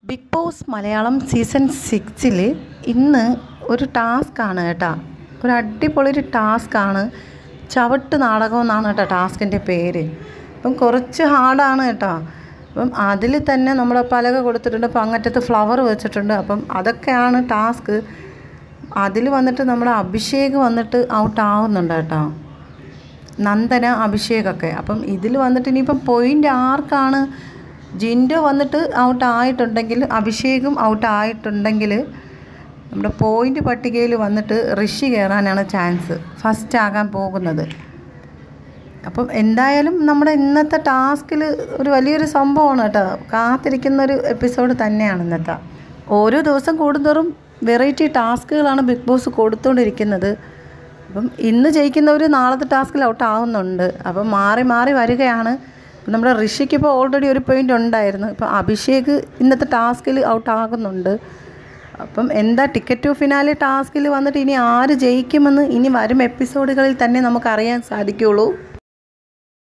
big boss Malayalam season സിക്സിൽ ഇന്ന് ഒരു ടാസ്ക് ആണ് കേട്ടോ ഒരു അടിപൊളി ഒരു ടാസ്ക് ആണ് ചവിട്ട് നാടകം എന്നാണ് കേട്ടോ ടാസ്കിൻ്റെ പേര് അപ്പം കുറച്ച് ഹാർഡാണ് കേട്ടോ അപ്പം അതിൽ തന്നെ നമ്മുടെ പലക കൊടുത്തിട്ടുണ്ട് അപ്പം അങ്ങറ്റത്ത് ഫ്ലവർ വെച്ചിട്ടുണ്ട് അപ്പം അതൊക്കെയാണ് ടാസ്ക് അതിൽ വന്നിട്ട് നമ്മുടെ അഭിഷേക് വന്നിട്ട് ഔട്ട് ആവുന്നുണ്ട് കേട്ടോ നന്ദന അഭിഷേകൊക്കെ അപ്പം ഇതിൽ വന്നിട്ട് ഇനിയിപ്പം പോയിൻ്റ് ആർക്കാണ് ജിൻഡോ വന്നിട്ട് ഔട്ട് ആയിട്ടുണ്ടെങ്കിൽ അഭിഷേകും ഔട്ട് ആയിട്ടുണ്ടെങ്കിൽ നമ്മുടെ പോയിൻ്റ് പട്ടികയിൽ വന്നിട്ട് ഋഷി കയറാനാണ് ചാൻസ് ഫസ്റ്റ് ആകാൻ പോകുന്നത് അപ്പം എന്തായാലും നമ്മുടെ ഇന്നത്തെ ടാസ്കിൽ ഒരു വലിയൊരു സംഭവമാണ് കേട്ടോ കാത്തിരിക്കുന്ന ഒരു എപ്പിസോഡ് തന്നെയാണ് ഇന്നത്തെ ഓരോ ദിവസം കൂടുന്തോറും വെറൈറ്റി ടാസ്കുകളാണ് ബിഗ് ബോസ് കൊടുത്തുകൊണ്ടിരിക്കുന്നത് അപ്പം ഇന്ന് ജയിക്കുന്നവർ നാളത്തെ ടാസ്കിൽ ഔട്ട് ആവുന്നുണ്ട് അപ്പം മാറി മാറി വരികയാണ് ഇപ്പം നമ്മുടെ ഋഷിക്ക് ഇപ്പോൾ ഓൾറെഡി ഒരു പോയിൻ്റ് ഉണ്ടായിരുന്നു ഇപ്പം അഭിഷേക് ഇന്നത്തെ ടാസ്കിൽ ഔട്ട് ആകുന്നുണ്ട് അപ്പം എന്താ ടിക്കറ്റ് ടു ഫിനാലെ ടാസ്കിൽ വന്നിട്ട് ഇനി ആര് ജയിക്കുമെന്ന് ഇനി വരും എപ്പിസോഡുകളിൽ തന്നെ നമുക്കറിയാൻ സാധിക്കുകയുള്ളൂ